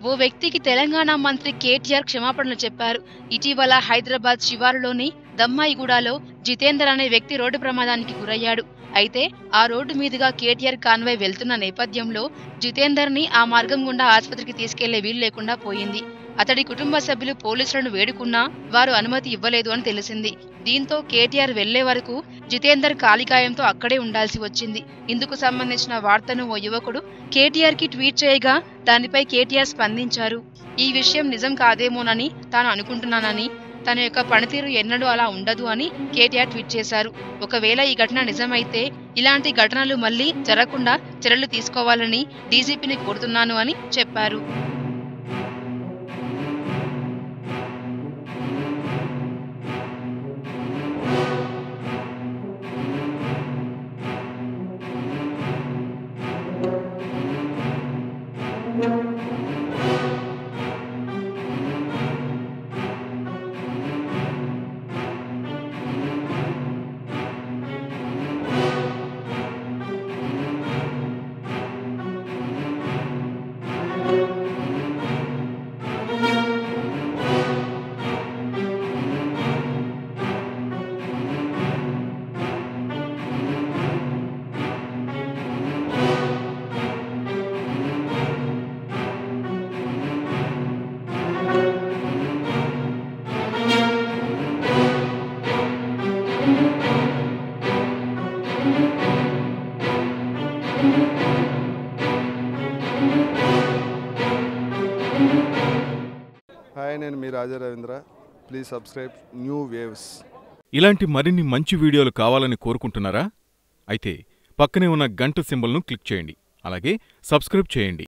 ఓ వ్యక్తికి తెలంగాణ మంత్రి కేటీఆర్ క్షమాపణలు చెప్పారు ఇటీవల హైదరాబాద్ శివారులోని దమ్మాయిగూడలో జితేందర్ అనే వ్యక్తి రోడ్డు ప్రమాదానికి గురయ్యాడు అయితే ఆ రోడ్డు మీదుగా కేటీఆర్ కాన్వాయ్ వెళ్తున్న నేపథ్యంలో జితేందర్ ని ఆ మార్గం గుండా ఆసుపత్రికి తీసుకెళ్లే వీలు లేకుండా పోయింది అతడి కుటుంబ సభ్యులు పోలీసులను వేడుకున్నా వారు అనుమతి ఇవ్వలేదు అని తెలిసింది దీంతో కేటీఆర్ వెళ్లే వరకు జితేందర్ కాలికాయంతో అక్కడే ఉండాల్సి వచ్చింది ఇందుకు సంబంధించిన వార్తను ఓ యువకుడు కేటీఆర్ కి ట్వీట్ చేయగా దానిపై కేటీఆర్ స్పందించారు ఈ విషయం నిజం కాదేమోనని తాను అనుకుంటున్నానని తన యొక్క పనితీరు ఎన్నడూ అలా ఉండదు అని కేటీఆర్ ట్వీట్ చేశారు ఒకవేళ ఈ ఘటన నిజమైతే ఇలాంటి ఘటనలు మళ్లీ జరగకుండా చర్యలు తీసుకోవాలని డీజీపీని కోరుతున్నాను అని చెప్పారు హాయ్ నేను మీ Raja Ravindra please subscribe new waves ఇలాంటి మరిన్ని మంచి వీడియోలు కావాలని కోరుకుంటున్నారా అయితే పక్కనే ఉన్న గంట సింబల్ను క్లిక్ చేయండి అలాగే సబ్స్క్రైబ్ చేయండి